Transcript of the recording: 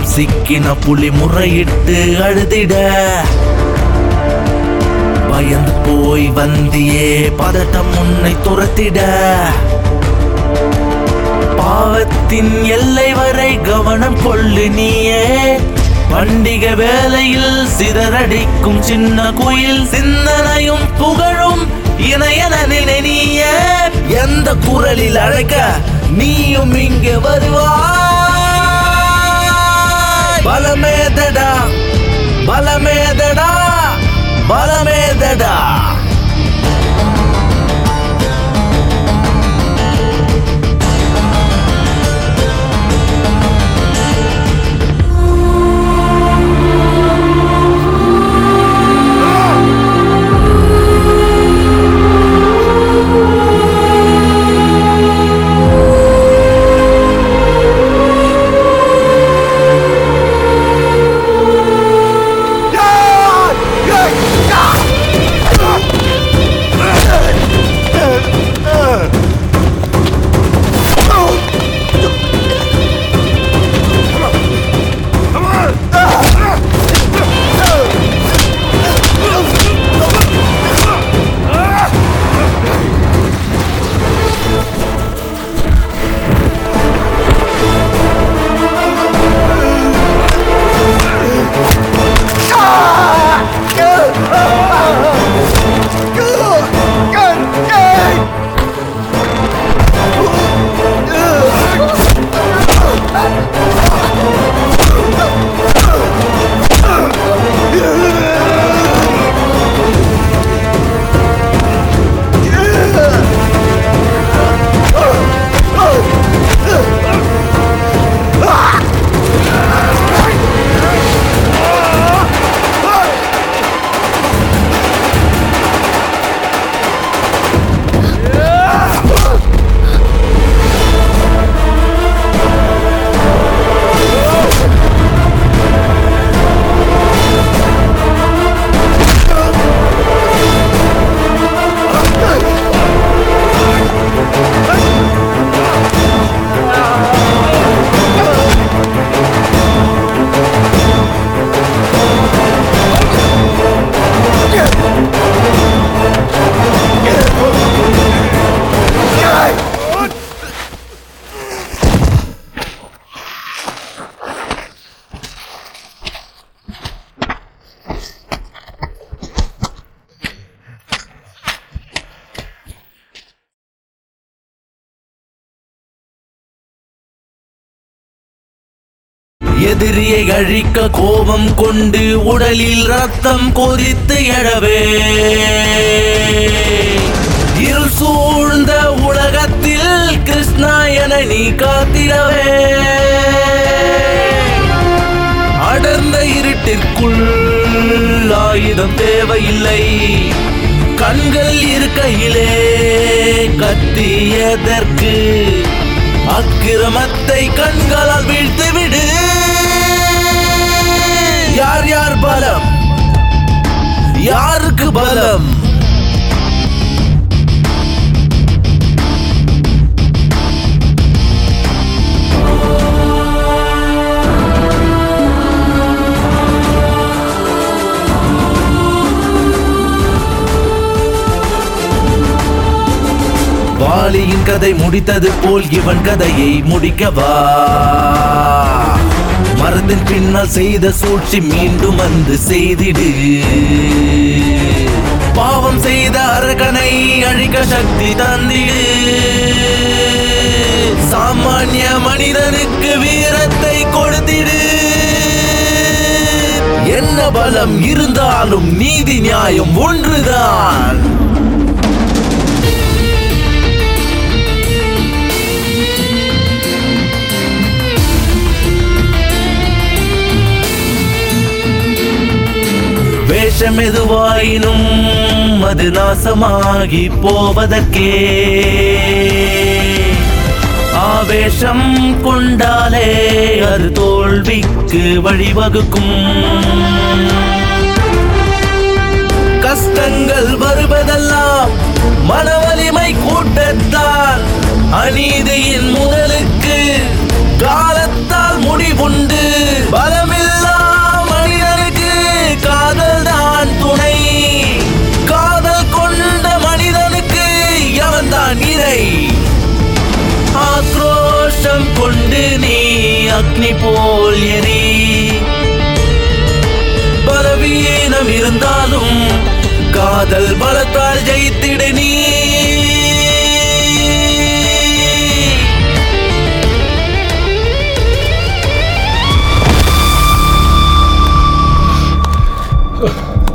சிக்கின புலி முறையிட்டு அழுதிட பயந்து போய் வந்தியே பதட்டம் உன்னை துரத்திட பாவத்தின் எல்லை வரை கவனம் கொள்ளு நீயே பண்டிகை வேளையில் சிதறடிக்கும் சின்ன குயில் சிந்தனையும் புகழும் இணையன நினை நீயே எந்த குரலில் அழைக்க நீயும் இங்கே வருவாய் பலமேதடா பலமேதடா பலமேதடா எதிரியை அழிக்க கோபம் கொண்டு உடலில் ரத்தம் கொதித்து எழவே இருள் சூழ்ந்த உலகத்தில் கிருஷ்ணா என நீ காத்திடவே அடர்ந்த இருட்டிற்குள் ஆயுதம் தேவையில்லை கண்கள் இருக்கையிலே கத்தி எதற்கு அக்கிரமத்தை கண்களால் வீழ்த்து விடு யார் யார் பலம் யாருக்கு பலம் வாலியின் கதை முடித்தது போல் இவன் கதையை முடிக்கவா மரத்தின் பின்னால் செய்த சூழ்ச்சி மீண்டும் வந்து செய்திடு பாவம் செய்த அரகனை அழிக்க சக்தி தந்திடு சாமானிய மனிதனுக்கு வீரத்தை கொடுத்திடு என்ன பலம் இருந்தாலும் நீதி நியாயம் ஒன்றுதான் வேஷம் எதுவாயினும் அது நாசமாகி போவதற்கே ஆவேசம் கொண்டாலே அது தோல்விக்கு வழிவகுக்கும் கஷ்டங்கள் வருவதெல்லாம் மனவலிமை கூட்டத்தால் அநீதியின் முதலுக்கு காலத்தால் முடிவுண்டு உயிரை ஆக்ரோஷம் கொண்டு நீ அக்னி போல் எரி பலவீனம் இருந்தாலும் காதல் பலத்தால் ஜெயித்திட நீ